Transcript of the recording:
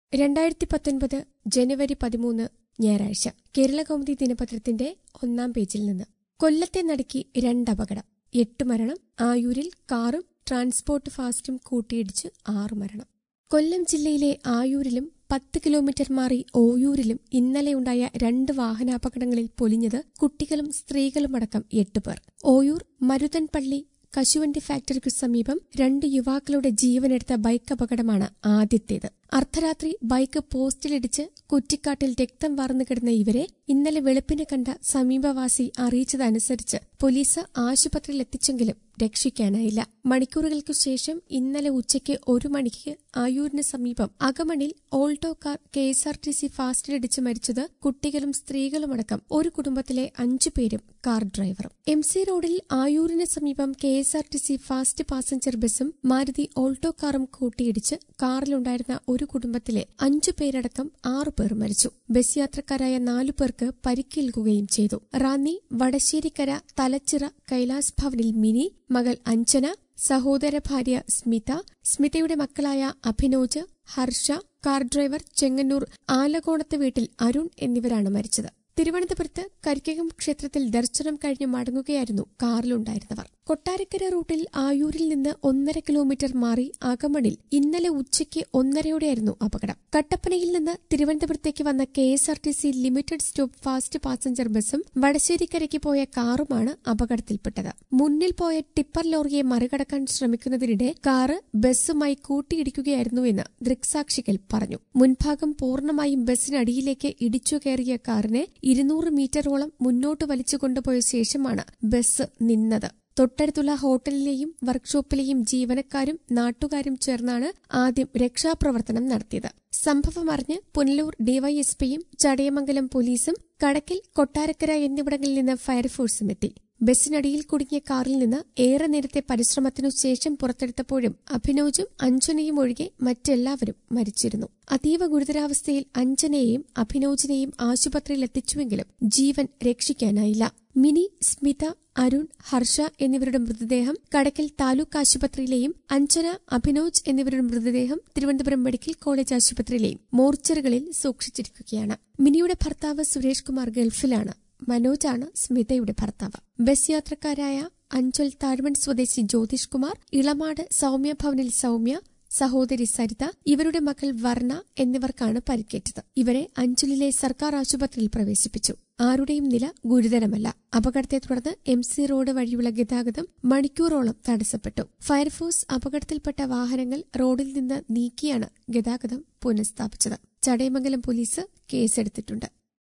രണ്ടായിരത്തി പത്തൊൻപത് ജനുവരി പതിമൂന്ന് ഞായറാഴ്ച കേരളകൗമുദി ദിനപത്രത്തിന്റെ ഒന്നാം പേജിൽ നിന്ന് കൊല്ലത്തെ നടുക്കി രണ്ടപകടം എട്ട് മരണം ആയൂരിൽ കാറും ട്രാൻസ്പോർട്ട് ഫാസ്റ്റും കൂട്ടിയിടിച്ച് ആറ് മരണം കൊല്ലം ജില്ലയിലെ ആയൂരിലും പത്ത് കിലോമീറ്റർ മാറി ഓയൂരിലും ഇന്നലെയുണ്ടായ രണ്ട് വാഹനാപകടങ്ങളിൽ പൊലിഞ്ഞത് കുട്ടികളും സ്ത്രീകളുമടക്കം എട്ടുപേർ ഓയൂർ മരുതൻപള്ളി കശുവണ്ടി ഫാക്ടറിക്കു സമീപം രണ്ട് യുവാക്കളുടെ ജീവനെടുത്ത ബൈക്ക് അപകടമാണ് ആദ്യത്തേത് അർദ്ധരാത്രി ബൈക്ക് പോസ്റ്റിലിടിച്ച് കുറ്റിക്കാട്ടിൽ രക്തം വാർന്നു കിടന്ന ഇവരെ ഇന്നലെ വെളുപ്പിനെ കണ്ട സമീപവാസി അറിയിച്ചതനുസരിച്ച് പോലീസ് ആശുപത്രിയിൽ എത്തിച്ചെങ്കിലും രക്ഷിക്കാനായില്ല മണിക്കൂറുകൾക്കു ശേഷം ഇന്നലെ ഉച്ചയ്ക്ക് ഒരു മണിക്ക് ആയൂരിന് സമീപം അകമണിൽ Alto car K S R T C ഫാസ്റ്റിലിടിച്ച് മരിച്ചത് കുട്ടികളും സ്ത്രീകളുമടക്കം ഒരു കുടുംബത്തിലെ അഞ്ചു പേരും കാർ ഡ്രൈവറും എം സി റോഡിൽ ആയൂരിന് സമീപം K S R T C fast passenger ബസും മാരുതി ഓൾട്ടോ കാറും കൂട്ടിയിടിച്ച് കാറിലുണ്ടായിരുന്ന ഒരു കുടുംബത്തിലെ അഞ്ചു പേരടക്കം ആറു പേർ മരിച്ചു ബസ് യാത്രക്കാരായ നാലു പേർക്ക് പരിക്കേൽക്കുകയും ചെയ്തു റാന്നി വടശ്ശേരിക്കര തലച്ചിറ കൈലാസ് ഭവനിൽ മിനി മകൾ അഞ്ജന സഹോദര ഭാര്യ സ്മിത സ്മിതയുടെ മക്കളായ അഭിനോജ് ഹർഷ കാർ ഡ്രൈവർ ചെങ്ങന്നൂർ ആലകോണത്ത് വീട്ടിൽ അരുൺ എന്നിവരാണ് മരിച്ചത് തിരുവനന്തപുരത്ത് കരിക്കകം ക്ഷേത്രത്തിൽ ദർശനം കഴിഞ്ഞ് മടങ്ങുകയായിരുന്നു കാറിലുണ്ടായിരുന്നവർ കൊട്ടാരക്കര റൂട്ടിൽ ആയൂരിൽ നിന്ന് ഒന്നര കിലോമീറ്റർ മാറി അകമണിൽ ഇന്നലെ ഉച്ചയ്ക്ക് ഒന്നരയോടെയായിരുന്നു അപകടം കട്ടപ്പനയിൽ നിന്ന് തിരുവനന്തപുരത്തേക്ക് വന്ന K S R T C limited stop fast passenger ബസും വടശ്ശേരിക്കരയ്ക്ക് പോയ കാറുമാണ് അപകടത്തിൽപ്പെട്ടത് മുന്നിൽ പോയ ടിപ്പർ ലോറിയെ മറികടക്കാൻ ശ്രമിക്കുന്നതിനിടെ കാറ് ബസ്സുമായി കൂട്ടിയിടിക്കുകയായിരുന്നുവെന്ന് ദൃക്സാക്ഷികൾ പറഞ്ഞു മുൻഭാഗം പൂർണ്ണമായും ബസ്സിനടിയിലേക്ക് ഇടിച്ചു കയറിയ കാറിനെ ഇരുന്നൂറ് മീറ്ററോളം മുന്നോട്ട് വലിച്ചു കൊണ്ടുപോയ ശേഷമാണ് ബസ് നിന്നത് തൊട്ടടുത്തുള്ള ഹോട്ടലിലെയും വർക്ക്ഷോപ്പിലെയും ജീവനക്കാരും നാട്ടുകാരും ചേർന്നാണ് ആദ്യം രക്ഷാപ്രവർത്തനം നടത്തിയത് സംഭവം അറിഞ്ഞ് പുനലൂർ ഡിവൈഎസ്പിയും ചടയമംഗലം പോലീസും കടക്കിൽ കൊട്ടാരക്കര എന്നിവിടങ്ങളിൽ നിന്ന് ഫയർഫോഴ്സും എത്തി ബസ്സിനടിയിൽ കുടുങ്ങിയ കാറിൽ നിന്ന് ഏറെ നേരത്തെ പരിശ്രമത്തിനു ശേഷം പുറത്തെടുത്തപ്പോഴും അഭിനോജും അഞ്ജനയും ഒഴികെ മറ്റെല്ലാവരും മരിച്ചിരുന്നു അതീവ ഗുരുതരാവസ്ഥയിൽ അഞ്ജനയെയും അഭിനോജിനെയും ആശുപത്രിയിൽ എത്തിച്ചുവെങ്കിലും ജീവൻ രക്ഷിക്കാനായില്ല മിനി സ്മിത അരുൺ ഹർഷ എന്നിവരുടെ മൃതദേഹം കടക്കൽ താലൂക്ക് ആശുപത്രിയിലെയും അഞ്ജന അഭിനോജ് എന്നിവരുടെ മൃതദേഹം തിരുവനന്തപുരം മെഡിക്കൽ കോളേജ് ആശുപത്രിയിലെയും മോർച്ചറികളിൽ സൂക്ഷിച്ചിരിക്കുകയാണ് മിനിയുടെ ഭർത്താവ് സുരേഷ് കുമാർ ഗൾഫിലാണ് മനോജാണ് സ്മിതയുടെ ഭർത്താവ് ബസ് യാത്രക്കാരായ അഞ്ചൽ താഴ്മൺ സ്വദേശി ജ്യോതിഷ് കുമാർ ഇളമാട് സൌമ്യ ഭവനിൽ സൌമ്യ സഹോദരി സരിത ഇവരുടെ മകൾ വർണ്ണ എന്നിവർക്കാണ് പരിക്കേറ്റത് ഇവരെ അഞ്ചലിലെ സർക്കാർ ആശുപത്രിയിൽ പ്രവേശിപ്പിച്ചു ആരുടെയും നില ഗുരുതരമല്ല അപകടത്തെ തുടർന്ന് എം സി റോഡ് വഴിയുള്ള ഗതാഗതം മണിക്കൂറോളം തടസ്സപ്പെട്ടു ഫയർഫോഴ്സ് അപകടത്തിൽപ്പെട്ട വാഹനങ്ങൾ റോഡിൽ നിന്ന് നീക്കിയാണ് ഗതാഗതം പുനഃസ്ഥാപിച്ചത് ചടയമംഗലം പോലീസ് കേസെടുത്തിട്ടുണ്ട്